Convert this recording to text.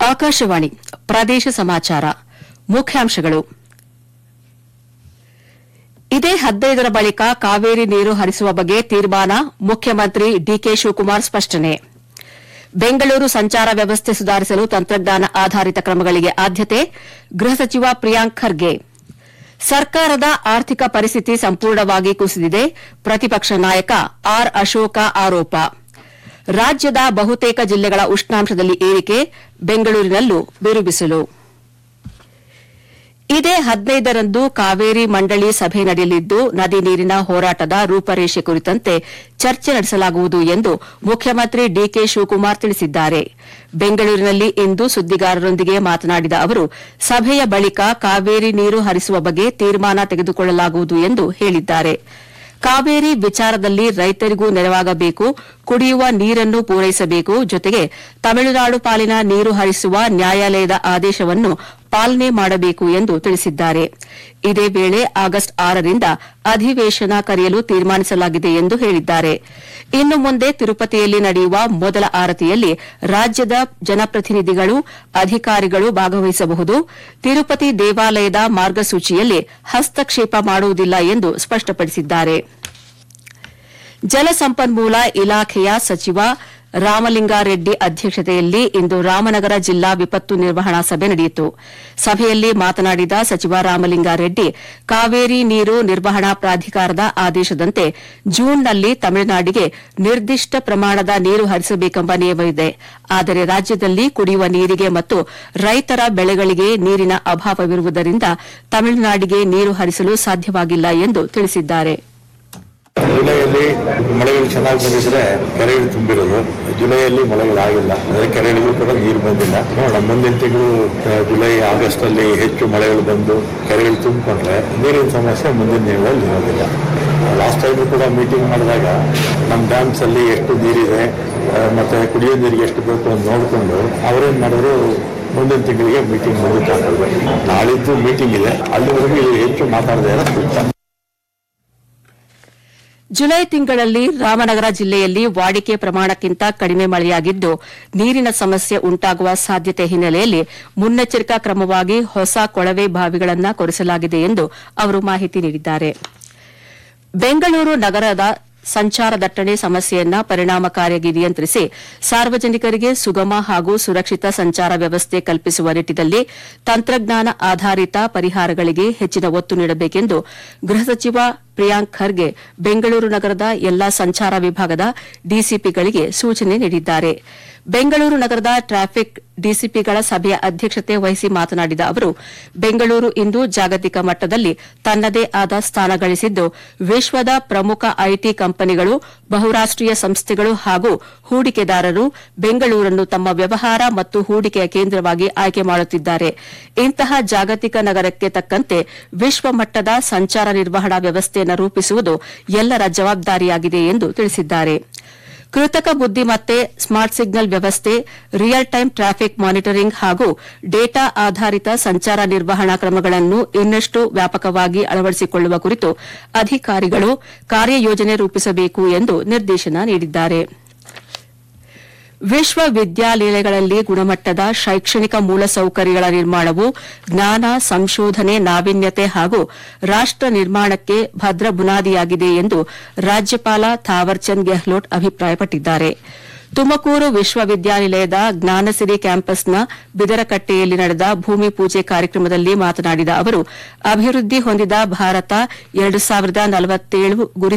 ಆಕಾಶವಾಣಿ ಪ್ರದೇಶ ಸಮಾಚಾರ ಮುಖ್ಯಾಂಶಗಳು ಇದೇ ಹದಿನೈದರ ಬಳಿಕ ಕಾವೇರಿ ನೀರು ಹರಿಸುವ ಬಗ್ಗೆ ತೀರ್ಮಾನ ಮುಖ್ಯಮಂತ್ರಿ ಡಿಕೆ ಶಿವಕುಮಾರ್ ಸ್ಪಷ್ಟನೆ ಬೆಂಗಳೂರು ಸಂಚಾರ ವ್ಯವಸ್ಥೆ ಸುಧಾರಿಸಲು ತಂತ್ರಜ್ಞಾನ ಆಧಾರಿತ ಕ್ರಮಗಳಿಗೆ ಆದ್ಯತೆ ಗೃಹ ಸಚಿವ ಪ್ರಿಯಾಂಕ್ ಖರ್ಗೆ ಸರ್ಕಾರದ ಆರ್ಥಿಕ ಪರಿಸ್ಥಿತಿ ಸಂಪೂರ್ಣವಾಗಿ ಕುಸಿದಿದೆ ಪ್ರತಿಪಕ್ಷ ನಾಯಕ ಆರ್ ಅಶೋಕ ಆರೋಪ ರಾಜ್ಯದ ಬಹುತೇಕ ಜಿಲ್ಲೆಗಳ ಉಷ್ಣಾಂಶದಲ್ಲಿ ಏರಿಕೆ ಬೆಂಗಳೂರಿನಲ್ಲೂ ಬಿರುಬಿಸಿಲು ಇದೇ ಹದಿನೈದರಂದು ಕಾವೇರಿ ಮಂಡಳಿ ಸಭೆ ನಡೆಯಲಿದ್ದು ನದಿ ನೀರಿನ ಹೋರಾಟದ ರೂಪರೇಷೆ ಕುರಿತಂತೆ ಚರ್ಚೆ ನಡೆಸಲಾಗುವುದು ಎಂದು ಮುಖ್ಯಮಂತ್ರಿ ಡಿಕೆ ಶಿವಕುಮಾರ್ ತಿಳಿಸಿದ್ದಾರೆ ಬೆಂಗಳೂರಿನಲ್ಲಿ ಇಂದು ಸುದ್ದಿಗಾರರೊಂದಿಗೆ ಮಾತನಾಡಿದ ಅವರು ಸಭೆಯ ಬಳಿಕ ಕಾವೇರಿ ನೀರು ಹರಿಸುವ ಬಗ್ಗೆ ತೀರ್ಮಾನ ತೆಗೆದುಕೊಳ್ಳಲಾಗುವುದು ಎಂದು ಹೇಳಿದ್ದಾರೆ ಕಾವೇರಿ ವಿಚಾರದಲ್ಲಿ ರೈತರಿಗೂ ನೆರವಾಗಬೇಕು ಕುಡಿಯುವ ನೀರನ್ನು ಪೂರೈಸಬೇಕು ಜೊತೆಗೆ ತಮಿಳುನಾಡು ಪಾಲಿನ ನೀರು ಹರಿಸುವ ನ್ಯಾಯಾಲಯದ ಆದೇಶವನ್ನು ಪಾಲನೆ ಮಾಡಬೇಕು ಎಂದು ತಿಳಿಸಿದ್ದಾರೆ ಇದೇ ವೇಳೆ ಆಗಸ್ಟ್ ಆರರಿಂದ ಅಧಿವೇಶನ ಕರೆಯಲು ತೀರ್ಮಾನಿಸಲಾಗಿದೆ ಎಂದು ಹೇಳಿದ್ದಾರೆ ಇನ್ನು ಮುಂದೆ ತಿರುಪತಿಯಲ್ಲಿ ನಡೆಯುವ ಮೊದಲ ಆರತಿಯಲ್ಲಿ ರಾಜ್ಯದ ಜನಪ್ರತಿನಿಧಿಗಳು ಅಧಿಕಾರಿಗಳು ಭಾಗವಹಿಸಬಹುದು ತಿರುಪತಿ ದೇವಾಲಯದ ಮಾರ್ಗಸೂಚಿಯಲ್ಲಿ ಹಸ್ತಕ್ಷೇಪ ಮಾಡುವುದಿಲ್ಲ ಎಂದು ಸ್ಪಷ್ಟಪಡಿಸಿದ್ದಾರೆ ಜಲಸಂಪನ್ಮೂಲ ಇಲಾಖೆಯ ಸಚಿವ ರಾಮಲಿಂಗಾರೆಡ್ಡಿ ಅಧ್ಯಕ್ಷತೆಯಲ್ಲಿ ಇಂದು ರಾಮನಗರ ಜಿಲ್ಲಾ ವಿಪತ್ತು ನಿರ್ವಹಣಾ ಸಭೆ ನಡೆಯಿತು ಸಭೆಯಲ್ಲಿ ಮಾತನಾಡಿದ ಸಚಿವ ರಾಮಲಿಂಗಾರೆಡ್ಡಿ ಕಾವೇರಿ ನೀರು ನಿರ್ವಹಣಾ ಪ್ರಾಧಿಕಾರದ ಆದೇಶದಂತೆ ಜೂನ್ನಲ್ಲಿ ತಮಿಳುನಾಡಿಗೆ ನಿರ್ದಿಷ್ಟ ಪ್ರಮಾಣದ ನೀರು ಹರಿಸಬೇಕೆಂಬ ನಿಯಮವಿದೆ ಆದರೆ ರಾಜ್ಯದಲ್ಲಿ ಕುಡಿಯುವ ನೀರಿಗೆ ಮತ್ತು ರೈತರ ಬೆಳೆಗಳಿಗೆ ನೀರಿನ ಅಭಾವವಿರುವುದರಿಂದ ತಮಿಳುನಾಡಿಗೆ ನೀರು ಹರಿಸಲು ಸಾಧ್ಯವಾಗಿಲ್ಲ ಎಂದು ತಿಳಿಸಿದ್ದಾರೆ ಜುಲೈಯಲ್ಲಿ ಮಳೆಗಳು ಚೆನ್ನಾಗಿ ಬಂದಿದ್ರೆ ಕೆರೆಗಳು ತುಂಬಿರೋದು ಜುಲೈಯಲ್ಲಿ ಮಳೆಗಳಾಗಿಲ್ಲ ಅಂದ್ರೆ ಕೆರೆಗಳಿಗೂ ಕೂಡ ನೀರು ಬಂದಿಲ್ಲ ನೋಡೋಣ ಮುಂದಿನ ತಿಂಗಳು ಆ, ಜುಲೈ ಆಗಸ್ಟ್ ಅಲ್ಲಿ ಹೆಚ್ಚು ಮಳೆಗಳು ಬಂದು ಕೆರೆಗಳು ತುಂಬಿಕೊಂಡ್ರೆ ನೀರಿನ ಸಮಸ್ಯೆ ಮುಂದಿನ ದಿನಗಳಲ್ಲಿ ಇರೋದಿಲ್ಲ ಲಾಸ್ಟ್ ಟೈಮ್ ಕೂಡ ಮೀಟಿಂಗ್ ಮಾಡಿದಾಗ ನಮ್ಮ ಡ್ಯಾಮ್ಸ್ ಅಲ್ಲಿ ಎಷ್ಟು ನೀರಿದೆ ಆ, ಮತ್ತೆ ಕುಡಿಯೋ ನೀರಿಗೆ ಎಷ್ಟು ಬೇಕು ಅಂತ ನೋಡಿಕೊಂಡು ಅವರೇನ್ ಮಾಡಿದ್ರು ಮುಂದಿನ ತಿಂಗಳಿಗೆ ಮೀಟಿಂಗ್ ಮುಗಿದು ನಾಳಿದ್ದು ಮೀಟಿಂಗ್ ಇದೆ ಅಲ್ಲಿವರೆಗೂ ಇಲ್ಲಿ ಹೆಚ್ಚು ಮಾತಾಡದೇ ಇರೋ ಸೂಕ್ತ ಜುಲೈ ತಿಂಗಳಲ್ಲಿ ರಾಮನಗರ ಜಿಲ್ಲೆಯಲ್ಲಿ ವಾಡಿಕೆ ಪ್ರಮಾಣಕ್ಕಿಂತ ಕಡಿಮೆ ಮಳೆಯಾಗಿದ್ದು ನೀರಿನ ಸಮಸ್ಯೆ ಉಂಟಾಗುವ ಸಾಧ್ಯತೆ ಹಿನ್ನೆಲೆಯಲ್ಲಿ ಮುನ್ನೆಚ್ಚರಿಕಾ ಕ್ರಮವಾಗಿ ಹೊಸ ಕೊಳವೆ ಬಾವಿಗಳನ್ನು ಕೊರೆಸಲಾಗಿದೆ ಎಂದು ಅವರು ಮಾಹಿತಿ ನೀಡಿದ್ದಾರೆ ಬೆಂಗಳೂರು ನಗರದ ಸಂಚಾರ ದಟ್ಟಣೆ ಸಮಸ್ಯೆಯನ್ನ ಪರಿಣಾಮಕಾರಿಯಾಗಿ ನಿಯಂತ್ರಿಸಿ ಸಾರ್ವಜನಿಕರಿಗೆ ಸುಗಮ ಹಾಗೂ ಸುರಕ್ಷಿತ ಸಂಚಾರ ವ್ಯವಸ್ಥೆ ಕಲ್ಪಿಸುವ ನಿಟ್ಟಿನಲ್ಲಿ ತಂತ್ರಜ್ಞಾನ ಆಧಾರಿತ ಪರಿಹಾರಗಳಿಗೆ ಹೆಚ್ಚಿನ ಒತ್ತು ನೀಡಬೇಕೆಂದು ಗೃಹ ಸಚಿವ ಪ್ರಿಯಾಂಕ್ ಖರ್ಗೆ ಬೆಂಗಳೂರು ನಗರದ ಎಲ್ಲಾ ಸಂಚಾರ ವಿಭಾಗದ ಡಿಸಿಪಿಗಳಿಗೆ ಸೂಚನೆ ನೀಡಿದ್ದಾರೆ ಬೆಂಗಳೂರು ನಗರದ ಟ್ರಾಫಿಕ್ ಡಿಸಿಪಿಗಳ ಸಭೆಯ ಅಧ್ಯಕ್ಷತೆ ವಹಿಸಿ ಮಾತನಾಡಿದ ಅವರು ಬೆಂಗಳೂರು ಇಂದು ಜಾಗತಿಕ ಮಟ್ಟದಲ್ಲಿ ತನ್ನದೇ ಆದ ಸ್ಥಾನ ಗಳಿಸಿದ್ದು ವಿಶ್ವದ ಪ್ರಮುಖ ಐಟಿ ಕಂಪನಿಗಳು ಬಹುರಾಷ್ಟೀಯ ಸಂಸ್ಥೆಗಳು ಹಾಗೂ ಹೂಡಿಕೆದಾರರು ಬೆಂಗಳೂರನ್ನು ತಮ್ಮ ವ್ಯವಹಾರ ಮತ್ತು ಹೂಡಿಕೆಯ ಕೇಂದ್ರವಾಗಿ ಆಯ್ಕೆ ಮಾಡುತ್ತಿದ್ದಾರೆ ಇಂತಹ ಜಾಗತಿಕ ನಗರಕ್ಕೆ ತಕ್ಕಂತೆ ವಿಶ್ವ ಮಟ್ಟದ ಸಂಚಾರ ನಿರ್ವಹಣಾ ವ್ಯವಸ್ಥೆಯನ್ನು ರೂಪಿಸುವುದು ಎಲ್ಲರ ಜವಾಬ್ದಾರಿಯಾಗಿದೆ ಎಂದು ತಿಳಿಸಿದ್ದಾರೆ ಕೃತಕ ಬುದ್ದಿಮತ್ತೆ ಸ್ಮಾರ್ಟ್ ಸಿಗ್ನಲ್ ವ್ಯವಸ್ಥೆ ರಿಯಲ್ ಟೈಮ್ ಟ್ರಾಫಿಕ್ ಮಾನಿಟರಿಂಗ್ ಹಾಗೂ ಡೇಟಾ ಆಧಾರಿತ ಸಂಚಾರ ನಿರ್ವಹಣಾ ಕ್ರಮಗಳನ್ನು ಇನ್ನಷ್ಟು ವ್ಯಾಪಕವಾಗಿ ಅಳವಡಿಸಿಕೊಳ್ಳುವ ಕುರಿತು ಅಧಿಕಾರಿಗಳು ಕಾರ್ಯಯೋಜನೆ ರೂಪಿಸಬೇಕು ಎಂದು ನಿರ್ದೇಶನ ನೀಡಿದ್ದಾರೆ ವಿಶ್ವವಿದ್ಯಾಲಯಗಳಲ್ಲಿ ಗುಣಮಟ್ಟದ ಶೈಕ್ಷಣಿಕ ಮೂಲಸೌಕರ್ಯಗಳ ನಿರ್ಮಾಣವು ಜ್ಞಾನ ಸಂಶೋಧನೆ ನಾವೀನ್ಯತೆ ಹಾಗೂ ರಾಷ್ಟ ನಿರ್ಮಾಣಕ್ಕೆ ಭದ್ರ ಬುನಾದಿಯಾಗಿದೆ ಎಂದು ರಾಜ್ಯಪಾಲ ಥಾವರ್ಚಂದ್ ಗೆಹ್ಲೋಟ್ ಅಭಿಪ್ರಾಯಪಟ್ಟಿದ್ದಾರೆ ತುಮಕೂರು ವಿಶ್ವವಿದ್ಯಾನಿಲಯದ ಜ್ಞಾನಸಿರಿ ಕ್ಯಾಂಪಸ್ನ ಬಿದರಕಟ್ಟೆಯಲ್ಲಿ ನಡೆದ ಭೂಮಿ ಪೂಜೆ ಕಾರ್ಯಕ್ರಮದಲ್ಲಿ ಮಾತನಾಡಿದ ಅವರು ಅಭಿವೃದ್ಧಿ ಹೊಂದಿದ ಭಾರತ ಎರಡು ಸಾವಿರದ ನಲವತ್ತೇಳು ಗುರಿ